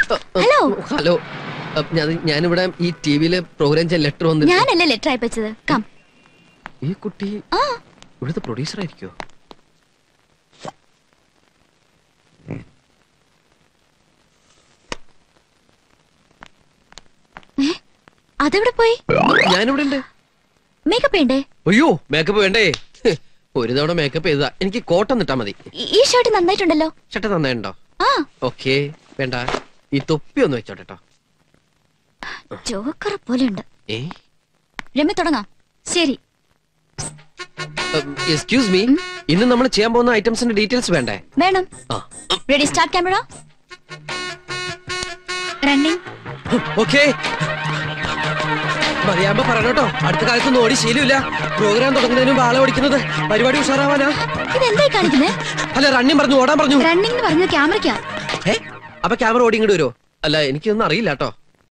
Hello hello അ, ഞാൻ ഞാനിവിടെ ഈ ടി വിയിലെ പ്രോഗ്രാം ചെയ്യാൻ ലെറ്റർ വന്നിട്ട് ഞാനല്ലേ ലെറ്റർ അയച്ചത് കം ഈ കുട്ടി ആ ഇവിടുത്തെ പ്രൊഡ്യൂസർ ആയിരിക്കോ അതെവിടെ പോയി ഞാനിവിടെ ഉണ്ട് മേക്കപ്പ് വേണ്ടേ അയ്യോ മേക്കപ്പ് വേണ്ടേ ഹ്, ഒരു തവണ മേക്കപ്പ് ചെയ്തതാ എനിക്ക് കോട്ടം ഇട്ടാ മതി ഈ- ഈ ഷർട്ട് നന്നായിട്ടുണ്ടല്ലോ ചട്ട നന്നായിട്ടുണ്ടോ ആ ഓക്കെ വേണ്ട ഈ തൊപ്പി ഒന്ന് വെച്ചോട്ടെ ട്ടോ. ജോക്കർ പോലെയുണ്ട് ഏ രമ്യ തുടങ്ങാം ശരി എക്സ്ക്യൂസ് മീ ഇന്ന് നമ്മൾ ചെയ്യാൻ പോകുന്ന ഐറ്റംസിന്റെ ഡീറ്റെയിൽസ് വേണ്ടേ വേണം ആ ready start camera running okay മതിയാകുമ്പോ പറഞ്ഞോട്ടോ അടുത്ത കാലത്തൊന്നും ഓടി ശീലമില്ല പ്രോഗ്രാം തുടങ്ങുന്നതിന് മുമ്പ് ആളെ ഓടിക്കുന്നത് പരിപാടി ഉഷാറാവാനാ ഇതെന്തായി കാണിക്കുന്നത് അല്ല റണ്ണിങ് പറഞ്ഞു ഓടാൻ പറഞ്ഞു റണ്ണിങ് എന്ന് പറഞ്ഞത് ക്യാമറയ്ക്കാ ഏ അപ്പൊ ക്യാമറ ഓടി ഇങ്ങോട്ട് വരുമോ അല്ല എനിക്കൊന്നും അറിയില്ല കേട്ടോ